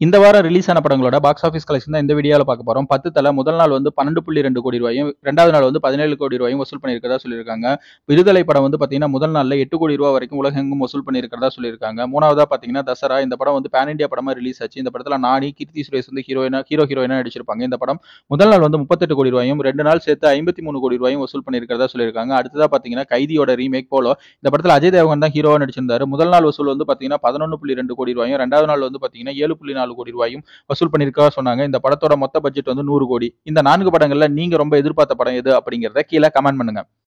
இந்த வாரம் ரிலீஸ் ஆன படங்களோட பாக்ஸ் ஆஃபீஸ் கலெக்ஷன் தான் இந்த வீடியோவில் பார்க்க போறோம் பத்து தலை முதல் நாள் வந்து பன்னெண்டு புள்ளி ரெண்டு கோடி ரூபாயும் ரெண்டாவது நாள் வந்து பதினேழு கோடி ரூபாயும் வசூல் பண்ணியிருக்கிறதா சொல்லியிருக்காங்க விடுதலை படம் வந்து பார்த்தீங்கன்னா முதல் நாளில் எட்டு கோடி ரூபா வரைக்கும் உலகெங்கும் வசூல் பண்ணியிருக்கிறதா சொல்லியிருக்காங்க மூணாவதா பார்த்தீங்கன்னா தசரா இந்த படம் வந்து பேன் இந்தியா படமா ரிலீஸ் ஆச்சு இந்த படத்தில் நானி கீர்த்தி சுரேஷ் வந்து ஹீரோயினா ஹீரோ ஹீரோயினா நடிச்சிருப்பாங்க இந்த படம் முதல் நாள் வந்து முப்பத்தெட்டு கோடி ரூபாயும் ரெண்டு நாள் சேர்த்து ஐம்பத்தி மூணு கோடி ரூபாயும் வசூல் பண்ணியிருக்கிறதா சொல்லியிருக்காங்க அடுத்ததா பார்த்தீங்கன்னா கைதியோட ரீமேக் போலோ இந்த படத்தில் அஜய் தேவகன் தான் ஹீரோவா நடிச்சிருந்தாரு முதல் நாள் வசூல் வந்து பார்த்தீங்கன்னா பதினொன்று புள்ளி ரெண்டு கோடி ரூபாயும் ரெண்டாவது நாள் வந்து பார்த்தீங்கன்னா ஏழு புள்ளி நாலு கோடி ரூபாயும் வசூல் பண்ணியிருக்கா சொன்னாங்க இந்த படத்தோட மொத்த பட்ஜெட் வந்து நூறு கோடி இந்த நான்கு படங்கள்ல நீங்க ரொம்ப எதிர்பார்த்த படம் எது அப்படிங்கிறத கீழே கமெண்ட் பண்ணுங்க